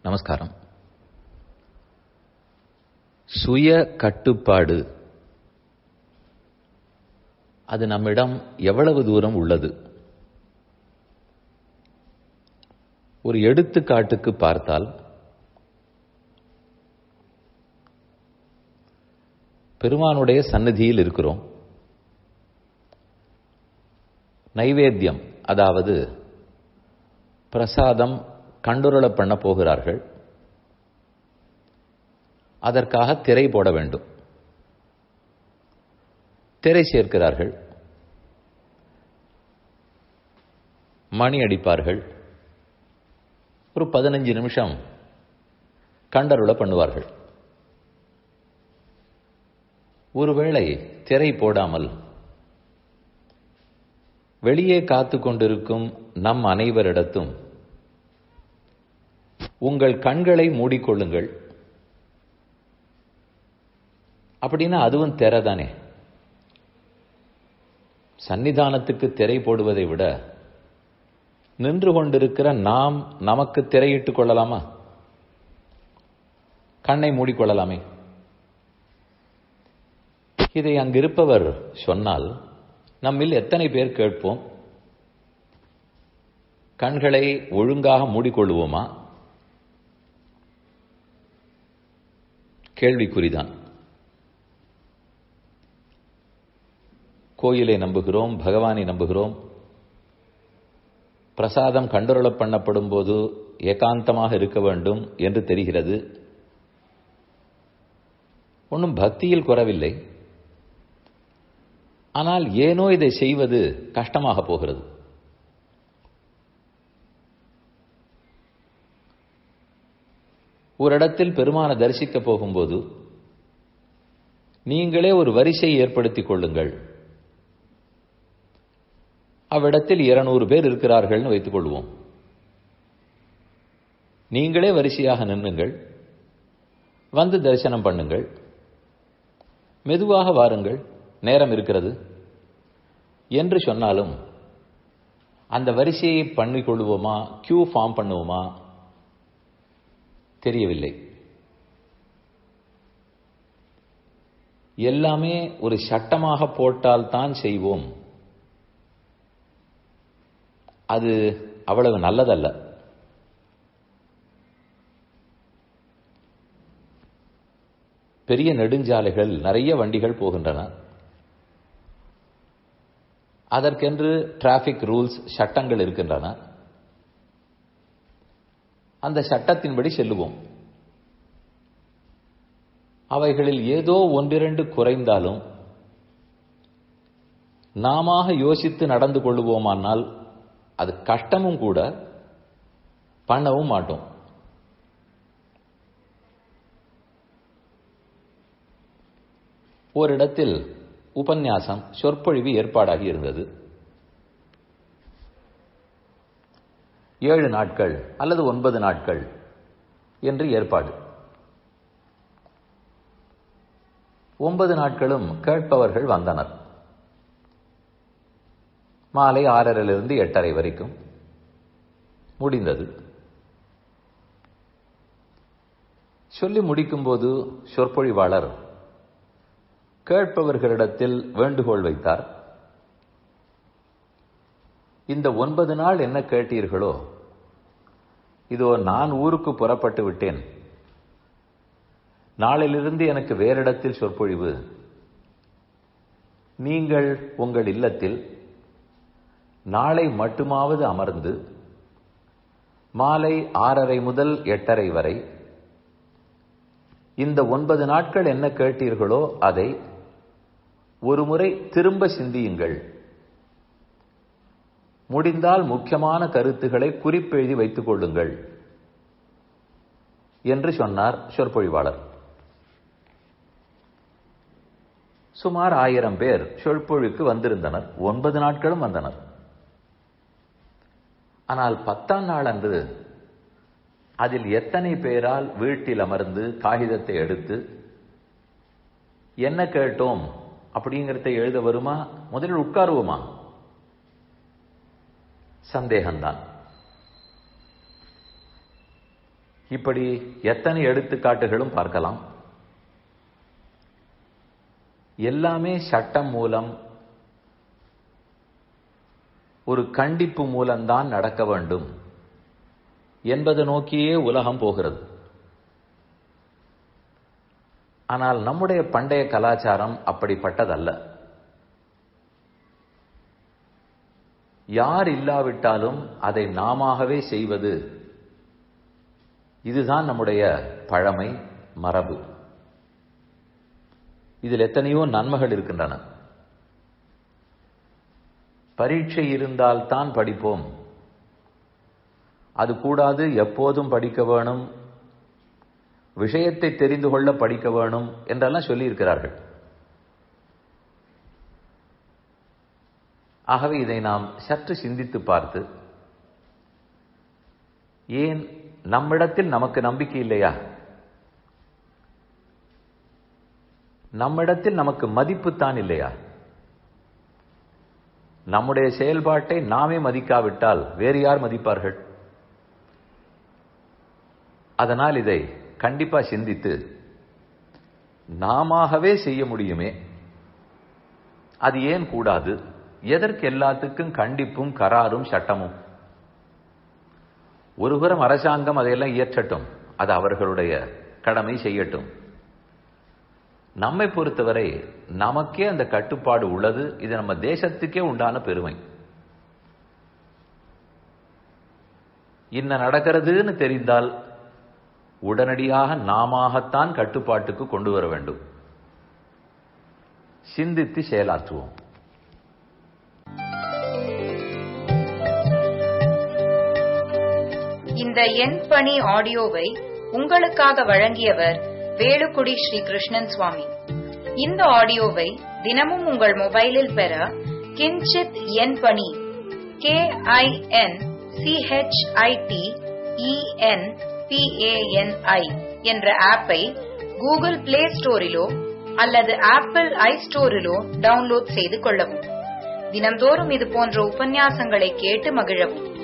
நமஸ்காரம் சுய கட்டுப்பாடு அது நம்மிடம் எவ்வளவு தூரம் உள்ளது ஒரு எடுத்துக்காட்டுக்கு பார்த்தால் பெருமானுடைய சந்நிதியில் இருக்கிறோம் நைவேத்தியம் அதாவது பிரசாதம் கண்டுரள பண்ண போகிறார்கள் அதற்காக திரை போட வேண்டும் திரை சேர்க்கிறார்கள் மணி அடிப்பார்கள் ஒரு பதினஞ்சு நிமிஷம் கண்டருள பண்ணுவார்கள் ஒருவேளை திரை போடாமல் வெளியே காத்து கொண்டிருக்கும் நம் அனைவரிடத்தும் உங்கள் கண்களை மூடிக்கொள்ளுங்கள் அப்படின்னா அதுவும் திரை தானே சன்னிதானத்துக்கு திரை போடுவதை விட நின்று கொண்டிருக்கிற நாம் நமக்கு திரையிட்டுக் கொள்ளலாமா கண்ணை மூடிக்கொள்ளலாமே இதை அங்கிருப்பவர் சொன்னால் நம்மில் எத்தனை பேர் கேட்போம் கண்களை ஒழுங்காக மூடிக்கொள்வோமா கேள்விக்குறிதான் கோயிலை நம்புகிறோம் பகவானை நம்புகிறோம் பிரசாதம் கண்டுரள பண்ணப்படும் போது ஏகாந்தமாக இருக்க வேண்டும் என்று தெரிகிறது ஒன்றும் பக்தியில் குறவில்லை ஆனால் ஏனோ இதை செய்வது கஷ்டமாக போகிறது ஒரு இடத்தில் பெருமான தரிசிக்க போகும்போது நீங்களே ஒரு வரிசை ஏற்படுத்திக் கொள்ளுங்கள் அவ்விடத்தில் இருநூறு பேர் இருக்கிறார்கள்னு வைத்துக் கொள்வோம் நீங்களே வரிசையாக நின்னுங்கள் வந்து தரிசனம் பண்ணுங்கள் மெதுவாக வாருங்கள் நேரம் இருக்கிறது என்று சொன்னாலும் அந்த வரிசையை பண்ணிக் கொள்வோமா கியூ ஃபார்ம் பண்ணுவோமா தெரியவில்லை எல்லாமே ஒரு சட்டமாக போட்டால் தான் செய்வோம் அது அவ்வளவு நல்லதல்ல பெரிய நெடுஞ்சாலைகள் நிறைய வண்டிகள் போகின்றன அதற்கென்று டிராபிக் ரூல்ஸ் சட்டங்கள் இருக்கின்றன அந்த சட்டத்தின்படி செல்லுவோம் அவைகளில் ஏதோ ஒன்றிரண்டு குறைந்தாலும் நாம யோசித்து நடந்து கொள்ளுவோமானால் அது கஷ்டமும் கூட பண்ணவும் மாட்டோம் ஓரிடத்தில் உபன்யாசம் சொற்பொழிவு ஏற்பாடாகி இருந்தது ஏழு நாட்கள் அல்லது ஒன்பது நாட்கள் என்று ஏற்பாடு ஒன்பது நாட்களும் கேட்பவர்கள் வந்தனர் மாலை ஆறரையிலிருந்து எட்டரை வரைக்கும் முடிந்தது சொல்லி முடிக்கும்போது சொற்பொழிவாளர் கேட்பவர்களிடத்தில் வேண்டுகோள் வைத்தார் இந்த ஒன்பது நாள் என்ன கேட்டீர்களோ இதோ நான் ஊருக்கு புறப்பட்டு விட்டேன் நாளிலிருந்து எனக்கு வேறிடத்தில் சொற்பொழிவு நீங்கள் உங்கள் இல்லத்தில் நாளை மட்டுமாவது அமர்ந்து மாலை ஆறரை முதல் எட்டரை வரை இந்த ஒன்பது நாட்கள் என்ன கேட்டீர்களோ அதை ஒரு முறை திரும்ப சிந்தியுங்கள் முடிந்தால் முக்கியமான கருத்துக்களை குறிப்பெழுதி வைத்துக் கொள்ளுங்கள் என்று சொன்னார் சொற்பொழிவாளர் சுமார் ஆயிரம் பேர் சொற்பொழிவுக்கு வந்திருந்தனர் ஒன்பது நாட்களும் வந்தனர் ஆனால் பத்தாம் நாள் அன்று அதில் எத்தனை பேரால் வீட்டில் அமர்ந்து காகிதத்தை எடுத்து என்ன கேட்டோம் அப்படிங்கிறத எழுத வருமா முதலில் உட்காருவோமா சந்தேகம்தான் இப்படி எத்தனை எடுத்துக்காட்டுகளும் பார்க்கலாம் எல்லாமே சட்டம் மூலம் ஒரு கண்டிப்பு மூலம்தான் நடக்க வேண்டும் என்பது நோக்கியே உலகம் போகிறது ஆனால் நம்முடைய பண்டைய கலாச்சாரம் அப்படிப்பட்டதல்ல யார் இல்லாவிட்டாலும் அதை நாமவே செய்வது இதுதான் நம்முடைய பழமை மரபு இதில் எத்தனையோ நன்மைகள் இருக்கின்றன பரீட்சை இருந்தால்தான் படிப்போம் அது கூடாது எப்போதும் படிக்க வேணும் விஷயத்தை தெரிந்து கொள்ள படிக்க வேணும் என்றெல்லாம் சொல்லியிருக்கிறார்கள் ஆகவே இதை நாம் சற்று சிந்தித்து பார்த்து ஏன் நம்மிடத்தில் நமக்கு நம்பிக்கை இல்லையா நம்மிடத்தில் நமக்கு மதிப்புத்தான் இல்லையா நம்முடைய செயல்பாட்டை நாமே மதிக்காவிட்டால் வேறு யார் மதிப்பார்கள் அதனால் இதை கண்டிப்பா சிந்தித்து நாமவே செய்ய முடியுமே அது ஏன் கூடாது எதற்கு எல்லாத்துக்கும் கண்டிப்பும் கராரும் சட்டமும் ஒருபுறம் அரசாங்கம் அதையெல்லாம் இயற்றட்டும் அது அவர்களுடைய கடமை செய்யட்டும் நம்மை பொறுத்தவரை நமக்கே அந்த கட்டுப்பாடு உள்ளது இது நம்ம தேசத்துக்கே உண்டான பெருமை இன்ன நடக்கிறதுன்னு தெரிந்தால் உடனடியாக நாமத்தான் கட்டுப்பாட்டுக்கு கொண்டு வர வேண்டும் சிந்தித்து செயலாற்றுவோம் இந்த எண் பணி ஆடியோவை உங்களுக்காக வழங்கியவர் வேலுக்குடி ஸ்ரீ கிருஷ்ணன் சுவாமி இந்த ஆடியோவை தினமும் உங்கள் மொபைலில் பெற கிஞ்சித் எண் பணி கே ஐ என் சிஹெச்ஐடி இஎன் பிஏஎன்ஐ என்ற ஆப்பை கூகுள் பிளே ஸ்டோரிலோ அல்லது ஆப்பிள் ஐ ஸ்டோரிலோ டவுன்லோட் செய்து கொள்ளவும் தினம்தோறும் இது போன்ற உபன்யாசங்களை கேட்டு மகிழவும்